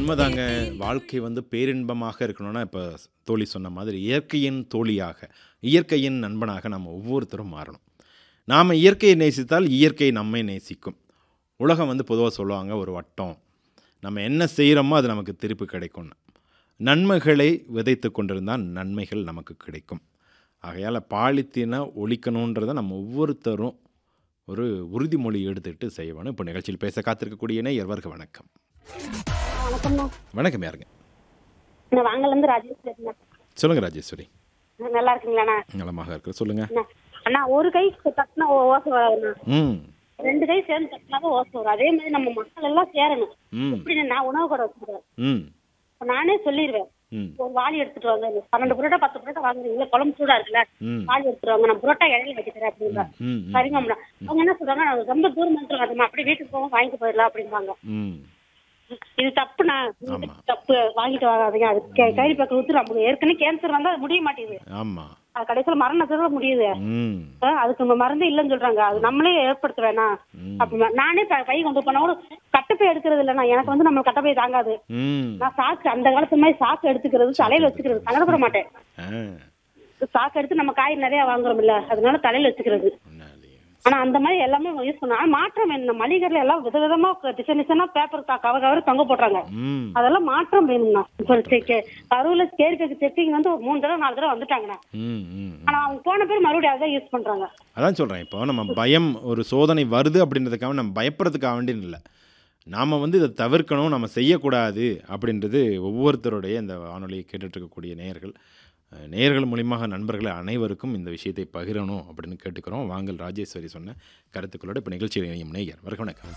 உண்மைதாங்க வாழ்க்கை வந்து பேரின்பமாக இருக்கணும்னா இப்போ தோழி சொன்ன மாதிரி இயற்கையின் தோழியாக இயற்கையின் நண்பனாக நம்ம ஒவ்வொருத்தரும் மாறணும் நாம் இயற்கையை நேசித்தால் இயற்கை நம்மை நேசிக்கும் உலகம் வந்து பொதுவாக சொல்லுவாங்க ஒரு வட்டம் நம்ம என்ன செய்கிறோமோ அது நமக்கு திருப்பி கிடைக்கும்னு நன்மைகளை விதைத்து கொண்டிருந்தால் நன்மைகள் நமக்கு கிடைக்கும் ஆகையால் பாலித்தீனை ஒழிக்கணுன்றதை நம்ம ஒவ்வொருத்தரும் ஒரு உறுதிமொழி எடுத்துக்கிட்டு செய்யணும் இப்போ நிகழ்ச்சியில் பேச காத்திருக்கக்கூடிய நேயர்வர்க வணக்கம் வணக்கம்ண்ணா வணக்கம் யாருங்க நான் வாங்கலேருந்து ராஜேஷ் பேசுறேன் சொல்லுங்கள் ராஜேஸ்வரி நல்லா இருக்கீங்களாண்ணா நலமாக இருக்கு சொல்லுங்கள் அண்ணா, அண்ணா ஒரு கை தட்டினா ஓ- ஓசை வராதுண்ணா ம் ரெண்டு கை சேர்ந்து தட்டினாதான் ஓசை வரும் அதே மாதிரி நம்ம மக்கள் எல்லாம் சேரணும் ம் இப்படி நான் உணவு கடை வச்சிருக்கேன் ம் இப்ப நானே சொல்லிடுவேன் ம் ஒரு வாளி எடுத்துட்டு வாங்க பன்னெண்டு புரோட்டா பத்து புரோட்டா வாங்குறீங்களா குழம்பு சூடா இருக்குல்ல ம் வாளி எடுத்துட்டு வாங்க நான் புரோட்டா இடையில வைக்கிறேன் அப்படின்னா ம் சரிங்க அம்மா அவங்க என்ன சொல்றாங்க நான் ரொம்ப தூரம் வந்துருவாங்க அப்படியே வீட்டுக்கு போக வாங்கிட்டு போயிடலாம் அப்படிம்பாங்க ம் இது தப்புண்ணா இது ஆமா. தப்பு வாங்கிட்டு வராதீங்க அது கே- கையில் பக்கம் ஊத்து நமக்கு ஏற்கனவே கேன்சர் வந்தா அது முடிய மாட்டேங்குது ஆமாம் அது கடைசியில மரணத்தோட முடியுது ம் ஆ, அதுக்கு நம்ம மருந்து இல்லைன்னு சொல்றாங்க அது நம்மளே ஏற்படுத்த வேணாம் ம். அப்படி நானே ப- பை கொண்டு போனா கூட கட்டப்பை எடுக்கிறது இல்லைண்ணா எனக்கு வந்து நம்ம கட்டப்பை தாங்காது ம் நான் சாக்கு அந்த காலத்து மாதிரி சாக்கு எடுத்துக்கிறது தலையில வச்சுக்கிறது சங்கடப்பட மாட்டேன் ஆ சாக்கு எடுத்து நம்ம காய் நிறைய வாங்குறோம் இல்ல அதனால தலையில வச்சுக்கிறது முன்னாடி ஆனா அந்த மாதிரி எல்லாமே யூஸ் பண்ணா ஆனா மாற்றம் வேணும் மளிகைல எல்லாம் விதவிதமா டிசைன் டிசைனா பேப்பர் கவர் கவர் தொங்க போடுறாங்க ம் அதெல்லாம் மாற்றம் வேணும்ண்ணா இப்போ செக் கருவுல கேர்க்கு செக்கிங் வந்து ஒரு மூணு தடவை நாலு தடவை வந்துட்டாங்கண்ணா ம் ம் ஆனா அவங்க போன பேர் மறுபடியும் அதான் யூஸ் பண்றாங்க அதான் சொல்கிறேன் இப்போ நம்ம பயம் ஒரு சோதனை வருது அப்படின்றதுக்காக நம்ம பயப்படுறதுக்காக வேண்டியது இல்லை நாம் வந்து இதை தவிர்க்கணும் நம்ம செய்யக்கூடாது அப்படின்றது ஒவ்வொருத்தருடைய இந்த வானொலியை கேட்டுட்டு இருக்கக்கூடிய நேயர்கள் அஹ், நேயர்கள் மூலியமாக நண்பர்கள் அனைவருக்கும் இந்த விஷயத்தை பகிரணும் அப்படின்னு கேட்டுக்கிறோம் வாங்கல் ராஜேஸ்வரி சொன்ன கருத்துக்களோட இப்போ நிகழ்ச்சியில் இணையும் நேயர் வணக்கம் வணக்கம்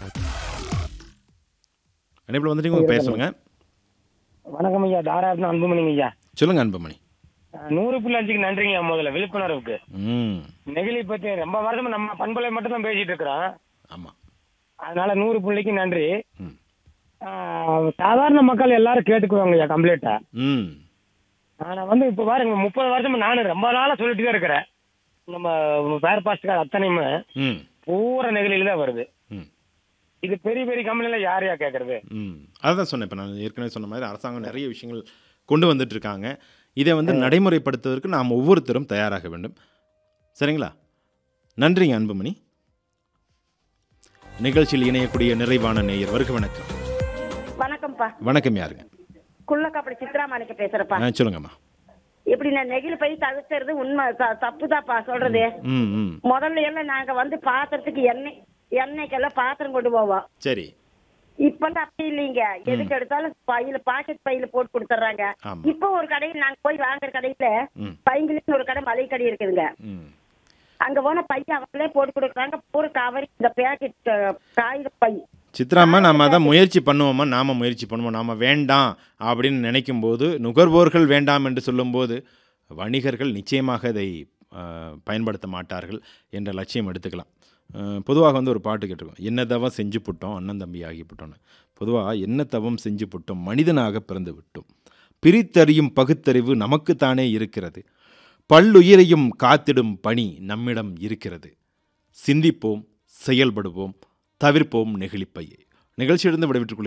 அனைப்பில் வந்துட்டு உங்க பேர் சொல்லுங்கள் வணக்கம் ஐயா தாராத்ன அன்புமணிங்க ஐயா சொல்லுங்கள் அன்புமணி அஹ் நூறு புள்ளி அஞ்சுக்கு நன்றிங்க ஐயா முதல்ல விழிப்புணர்வுக்கு ம் நெகிழி பத்தி ரொம்ப வருஷமா நம்ம பண்பலை மட்டும் தான் பேசிட்டு இருக்கிறோம் ஆமாம் அதனால நூறு புள்ளிக்கு நன்றி ம் அஹ் சாதாரண மக்கள் எல்லாரும் கேட்டுக்குவாங்க ஐயா கம்ப்ளீட்டா ம் ஆனா வந்து இப்ப பாருங்க முப்பது வருஷமா நானும் ரொம்ப நாளா சொல்லிட்டு தான் இருக்கிறேன் நம்ம பேர் பாஸ்ட்கார் அத்தனையுமே ம் பூரா நெகிழியில தான் வருது ம் இது பெரிய பெரிய கம்பெனில யாரையா கேட்கறது ம் அதுதான் சொன்னேன் இப்போ நான் ஏற்கனவே சொன்ன மாதிரி அரசாங்கம் நிறைய விஷயங்கள் கொண்டு வந்துட்டு இருக்காங்க இதை வந்து நடைமுறைப்படுத்துவதற்கு நாம் ஒவ்வொருத்தரும் தயாராக வேண்டும் சரிங்களா நன்றிங்க அன்புமணி நிகழ்ச்சியில் இணையக்கூடிய நிறைவான நேயர் வருக வணக்கம் வணக்கம்ப்பா வணக்கம் யாருங்க குள்ளக்காப்படி சித்ராமாணிக்க பேசுறப்பா ஆ சொல்லுங்கம்மா இப்படி நான் நெகிழி பை தவிர்க்கிறது உண்மை த- தப்புதாப்பா சொல்றது ம் ம் முதல்ல எல்லாம் நாங்க வந்து பாத்திரத்துக்கு எண்ணெய் எண்ணெய்க்கெல்லாம் பாத்திரம் கொண்டு போவோம் சரி இப்ப வந்து அப்படி இல்லைங்க எதுக்கு எடுத்தாலும் பையில பாக்கெட் பையில போட்டு கொடுத்துட்றாங்க ஆமா. இப்போ ஒரு கடையில் நாங்க போய் வாங்குற கடையில ம் பைங்கிலின்னு ஒரு கடை மளிகை கடை இருக்குதுங்க ம் அங்க போன பைய அவங்களே போட்டு கொடுக்குறாங்க பூரா கவர் இந்த பேக்கெட் காகித பை சித்ராம்மா நாம் அதான் முயற்சி பண்ணுவோமா நாம் முயற்சி பண்ணுவோம் நாம் வேண்டாம் அப்படின்னு நினைக்கும் போது நுகர்வோர்கள் வேண்டாம் என்று சொல்லும்போது வணிகர்கள் நிச்சயமாக இதை அஹ், பயன்படுத்த மாட்டார்கள் என்ற லட்சியம் எடுத்துக்கலாம் அஹ், பொதுவாக வந்து ஒரு பாட்டு கேட்டிருக்கோம் என்ன தவம் செஞ்சு புட்டோம் அண்ணன் தம்பி ஆகி புட்டோன்னு பொதுவாக என்ன தவம் செஞ்சு புட்டோம் மனிதனாக பிறந்து விட்டோம் பிரித்தறியும் பகுத்தறிவு நமக்குத்தானே இருக்கிறது பல்லுயிரையும் காத்திடும் பணி நம்மிடம் இருக்கிறது சிந்திப்போம் செயல்படுவோம் தவிர்ப்போம் நெகிழிப்பையை நிகழ்ச்சியிலிருந்து விடைபெற்றுக் கொள்கிறேன்.